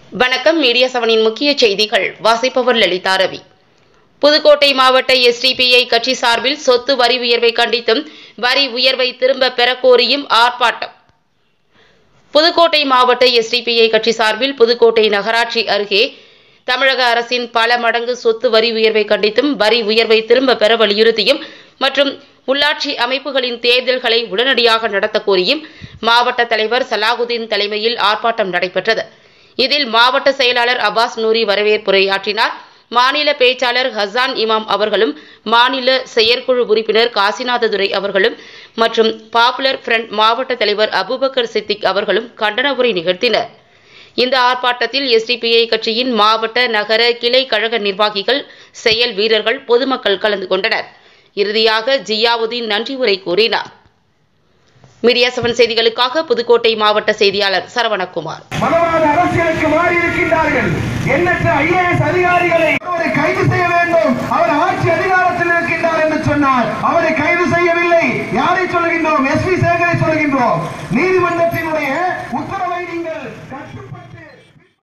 வணக்கம் மீடியா செவனின் முக்கிய செய்திகள் வாசிப்பவர் லலிதா ரவி புதுக்கோட்டை மாவட்ட எஸ்டிபிஐ கட்சி சார்பில் சொத்து வரி உயர்வை கண்டித்தும் வரி உயர்வை திரும்ப பெறக் கோரியும் ஆர்ப்பாட்டம் புதுக்கோட்டை மாவட்ட எஸ்டிபிஐ கட்சி சார்பில் புதுக்கோட்டை நகராட்சி அருகே தமிழக அரசின் பல மடங்கு சொத்து வரி உயர்வை கண்டித்தும் வரி உயர்வை திரும்ப பெற வலியுறுத்தியும் மற்றும் உள்ளாட்சி அமைப்புகளின் தேர்தல்களை உடனடியாக நடத்த கோரியும் மாவட்ட தலைவர் சலாகுதீன் தலைமையில் ஆர்ப்பாட்டம் நடைபெற்றது இதில் மாவட்ட செயலாளர் அப்பாஸ் நூரி வரவேற்புரையாற்றினார் மாநில பேச்சாளர் ஹசான் இமாம் அவர்களும் மாநில செயற்குழு உறுப்பினர் காசிநாததுரை அவர்களும் மற்றும் பாப்புலர் ஃப்ரண்ட் மாவட்ட தலைவர் அபுபக்கர் சித்திக் அவர்களும் கண்டன உரை நிகழ்த்தினர் இந்த ஆர்ப்பாட்டத்தில் எஸ்டிபிஐ கட்சியின் மாவட்ட நகர கிளை கழக நிர்வாகிகள் செயல் வீரர்கள் பொதுமக்கள் கலந்து கொண்டனர் இறுதியாக ஜியாவுதீன் நன்றி உரை கூறினார் மீடியா செவன் செய்திகளுக்காக புதுக்கோட்டை மாவட்ட செய்தியாளர் சரவணகுமார் மதவாத அரசியலுக்கு மாறி இருக்கின்றார்கள் எண்ணற்ற ஐஏஎஸ் அதிகாரிகளை அவரை கைது செய்ய வேண்டும் அவர் ஆட்சி அதிகாரத்தில் இருக்கின்றார் என்று சொன்னார் அவரை கைது செய்யவில்லை யாரை சொல்கின்றோம் எஸ் பி சேகரை சொல்கின்றோம் நீதிமன்றத்தினுடைய உத்தரவை நீங்கள் கட்டு